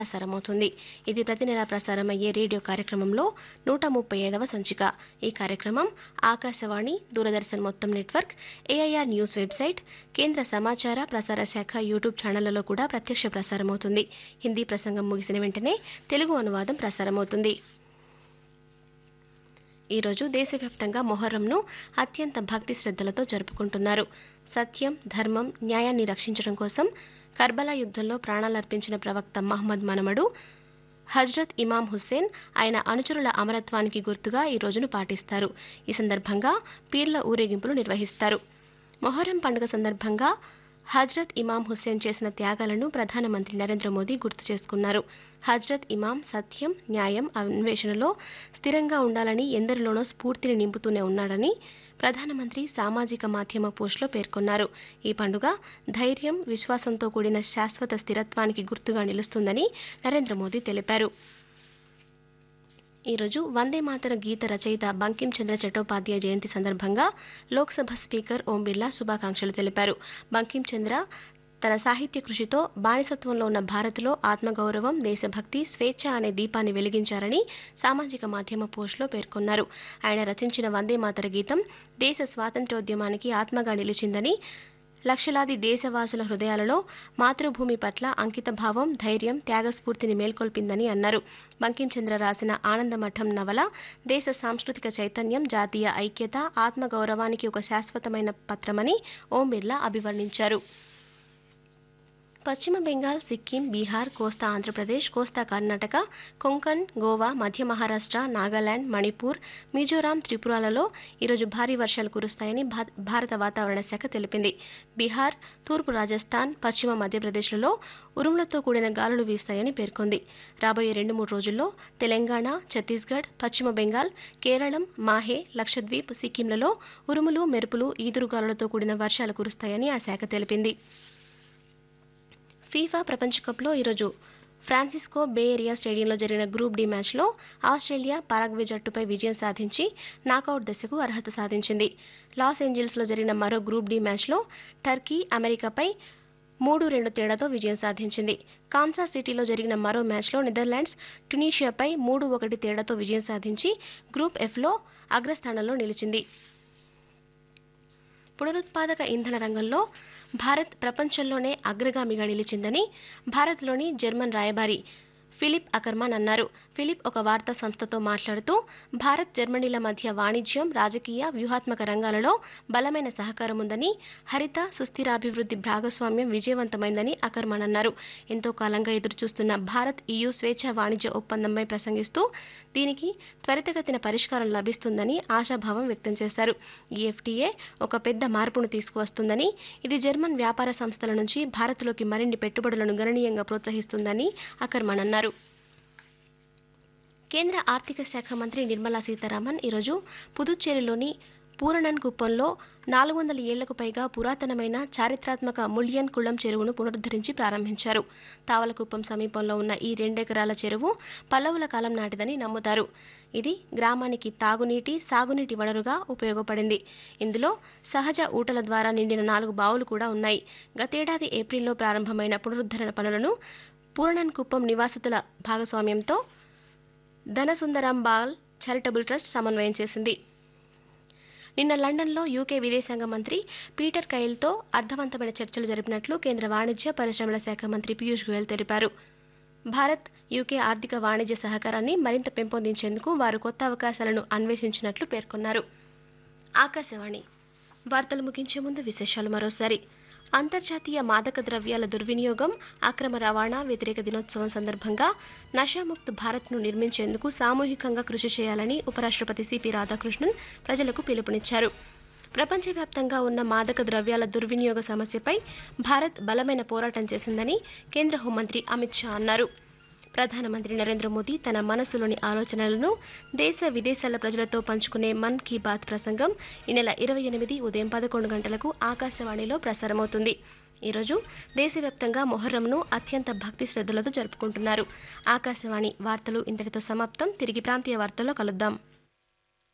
ప్రసారమవుతుంది ఇది ప్రతి నెలా ప్రసారమయ్యే రేడియో కార్యక్రమంలో నూట ముప్పై ఐదవ సంచిక ఈ కార్యక్రమం ఆకాశవాణి దూరదర్శన్ మొత్తం నెట్వర్క్ ఏఐఆర్ న్యూస్ వెబ్సైట్ కేంద్ర సమాచార ప్రసార శాఖ యూట్యూబ్ ఛానళ్లలో కూడా ప్రత్యక్ష ప్రసారమవుతుంది హిందీ ప్రసంగం ముగిసిన వెంటనే తెలుగు అనువాదం ప్రసారమవుతుంది ఈరోజు దేశవ్యాప్తంగా మొహర్రంను అత్యంత భక్తి శ్రద్ధలతో జరుపుకుంటున్నారు సత్యం ధర్మం న్యాయాన్ని రక్షించడం కోసం కర్బలా యుద్ధంలో ప్రాణాలర్పించిన ప్రవక్త మహమ్మద్ మనమడు హజ్రత్ ఇమాం హుస్సేన్ ఆయన అనుచరుల అమరత్వానికి గుర్తుగా ఈ రోజును పాటిస్తారు ఈ సందర్భంగా పీర్ల ఊరేగింపులు నిర్వహిస్తారు మొహర్రం పండుగ సందర్భంగా హజ్రత్ ఇమాం హుస్సేన్ చేసిన త్యాగాలను ప్రధానమంత్రి నరేంద్ర మోదీ గుర్తు చేసుకున్నారు హజ్రత్ ఇమాం సత్యం న్యాయం అన్వేషణలో స్థిరంగా ఉండాలని ఎందరిలోనో స్ఫూర్తిని నింపుతూనే ఉన్నాడని ప్రధానమంత్రి సామాజిక మాధ్యమ పోస్టులో పేర్కొన్నారు ఈ పండుగ ధైర్యం విశ్వాసంతో కూడిన శాశ్వత స్థిరత్వానికి గుర్తుగా నిలుస్తుందని నరేంద్ర మోదీ తెలిపారు ఈరోజు వందే మాతర గీత రచయిత బంకిం చంద్ర చట్టోపాధ్యాయ జయంతి సందర్భంగా లోక్సభ స్పీకర్ ఓం బిర్లా శుభాకాంక్షలు తెలిపారు బంకిం చంద్ర తన సాహిత్య కృషితో బానిసత్వంలో ఉన్న భారత్లో ఆత్మగౌరవం దేశభక్తి స్వేచ్ఛ అనే దీపాన్ని వెలిగించారని సామాజిక మాధ్యమ పోస్టులో పేర్కొన్నారు ఆయన రచించిన వందే మాతర గీతం దేశ స్వాతంత్ర్యోద్యమానికి ఆత్మగా నిలిచిందని లక్షలాది దేశవాసుల హృదయాలలో మాతృభూమి పట్ల అంకితభావం ధైర్యం త్యాగస్ఫూర్తిని మేల్కొల్పిందని అన్నారు బంకించంద్ర రాసిన ఆనందమఠం నవల దేశ సాంస్కృతిక చైతన్యం జాతీయ ఐక్యత ఆత్మగౌరవానికి ఒక శాశ్వతమైన పత్రమని ఓం బిర్లా అభివర్ణించారు పశ్చిమ బెంగాల్ సిక్కిం బీహార్ కోస్తా ఆంధ్రప్రదేశ్ కోస్తా కర్ణాటక కొంకన్ గోవా మధ్య మహారాష్ట్ర నాగాలాండ్ మణిపూర్ మిజోరాం త్రిపురాలలో ఈరోజు భారీ వర్షాలు కురుస్తాయని భారత వాతావరణ శాఖ తెలిపింది బీహార్ తూర్పు రాజస్థాన్ పశ్చిమ మధ్యప్రదేశ్లలో ఉరుములతో కూడిన గాలులు వీస్తాయని పేర్కొంది రాబోయే రెండు మూడు రోజుల్లో తెలంగాణ ఛత్తీస్గఢ్ పశ్చిమ బెంగాల్ కేరళం మాహే లక్షద్వీప్ సిక్కింలలో ఉరుములు మెరుపులు ఈదురుగాలులతో కూడిన వర్షాలు కురుస్తాయని ఆ శాఖ తెలిపింది ఫీఫా ప్రపంచ కప్లో ఈరోజు ఫ్రాన్సిస్కో బే ఏరియా స్టేడియంలో జరిగిన గ్రూప్ డి మ్యాచ్లో ఆస్ట్రేలియా పారాగ్వే జట్టుపై విజయం సాధించి నాకౌట్ దశకు అర్హత సాధించింది లాస్ ఏంజల్స్లో జరిగిన మరో గ్రూప్ డి మ్యాచ్లో టర్కీ అమెరికాపై మూడు రెండు తేడాతో విజయం సాధించింది కాన్సాస్ సిటీలో జరిగిన మరో మ్యాచ్లో నెదర్లాండ్స్ ట్యునీషియాపై మూడు ఒకటి తేడాతో విజయం సాధించి గ్రూప్ ఎఫ్లో అగ్రస్థానంలో నిలిచింది పునరుత్పాదక ఇంధన రంగంలో భారత్ ప్రపంచంలోనే అగ్రగామిగా నిలిచిందని భారత్లోని జర్మన్ రాయబారి ఫిలిప్ అకర్మాన్ అన్నారు ఫిలిప్ ఒక వార్తా సంస్థతో మాట్లాడుతూ భారత్ జర్మనీల మధ్య వాణిజ్యం రాజకీయ వ్యూహాత్మక రంగాలలో బలమైన సహకారం ఉందని హరిత సుస్థిరాభివృద్ధి భాగస్వామ్యం విజయవంతమైందని అకర్మాన్ అన్నారు ఎంతో కాలంగా ఎదురుచూస్తున్న భారత్ ఈయూ స్వేచ్ఛ వాణిజ్య ఒప్పందంపై ప్రసంగిస్తూ దీనికి త్వరితగతిన పరిష్కారం లభిస్తుందని ఆశాభావం వ్యక్తం చేశారు ఈ ఎఫ్టీఏ ఒక పెద్ద మార్పును తీసుకువస్తుందని ఇది జర్మన్ వ్యాపార సంస్థల నుంచి భారత్లోకి మరిన్ని పెట్టుబడులను గణనీయంగా ప్రోత్సహిస్తుందని అకర్మాన్ అన్నారు కేంద్ర ఆర్థిక శాఖ మంత్రి నిర్మలా సీతారామన్ ఈరోజు పుదుచ్చేరిలోని పూరణన్ కుప్పంలో నాలుగు వందల ఏళ్లకు పైగా పురాతనమైన చారిత్రాత్మక ముళ్యన్ కుళం చెరువును పునరుద్ధరించి ప్రారంభించారు తావలకుప్పం సమీపంలో ఉన్న ఈ రెండెకరాల చెరువు పల్లవుల కాలం నాటిదని నమ్ముతారు ఇది గ్రామానికి తాగునీటి సాగునీటి వనరుగా ఉపయోగపడింది ఇందులో సహజ ఊటల ద్వారా నిండిన నాలుగు బావులు కూడా ఉన్నాయి గతేడాది ఏప్రిల్లో ప్రారంభమైన పునరుద్ధరణ పనులను పూరణన్ కుప్పం నివాసితుల భాగస్వామ్యంతో ధనసుందరం బాల్ చారిటబుల్ ట్రస్ట్ సమన్వయం చేసింది నిన్న లండన్లో యూకే విదేశాంగ మంత్రి పీటర్ కైల్తో అర్థవంతమైన చర్చలు జరిపినట్లు కేంద్ర వాణిజ్య పరిశ్రమల శాఖ మంత్రి పీయూష్ గోయల్ తెలిపారు భారత్ యూకే ఆర్థిక వాణిజ్య సహకారాన్ని మరింత పెంపొందించేందుకు వారు కొత్త అవకాశాలను అన్వేషించినట్లు పేర్కొన్నారు ఆకాశవాణి వార్తలు ముగించే ముందు విశేషాలు మరోసారి అంతర్జాతీయ మాదక ద్రవ్యాల దుర్వినియోగం అక్రమ రవాణా వ్యతిరేక దినోత్సవం సందర్భంగా నషాముక్త్ భారత్ను నిర్మించేందుకు సామూహికంగా కృషి చేయాలని ఉపరాష్ట్రపతి సిపి రాధాకృష్ణన్ ప్రజలకు పిలుపునిచ్చారు ప్రపంచవ్యాప్తంగా ఉన్న మాదక ద్రవ్యాల దుర్వినియోగ సమస్యపై భారత్ బలమైన పోరాటం చేసిందని కేంద్ర హోంమంత్రి అమిత్ షా అన్నారు ప్రధానమంత్రి నరేంద్ర మోదీ తన మనసులోని ఆలోచనలను దేశ విదేశాల ప్రజలతో పంచుకునే మన్ కీ బాత్ ప్రసంగం ఈ నెల ఇరవై ఎనిమిది ఉదయం పదకొండు గంటలకు ఆకాశవాణిలో ప్రసారమవుతుంది ఈరోజు దేశవ్యాప్తంగా మొహర్రంను అత్యంత భక్తి శ్రద్ధలతో జరుపుకుంటున్నారు ఆకాశవాణి వార్తలు ఇంతటితో సమాప్తం తిరిగి ప్రాంతీయ వార్తల్లో కలుద్దాం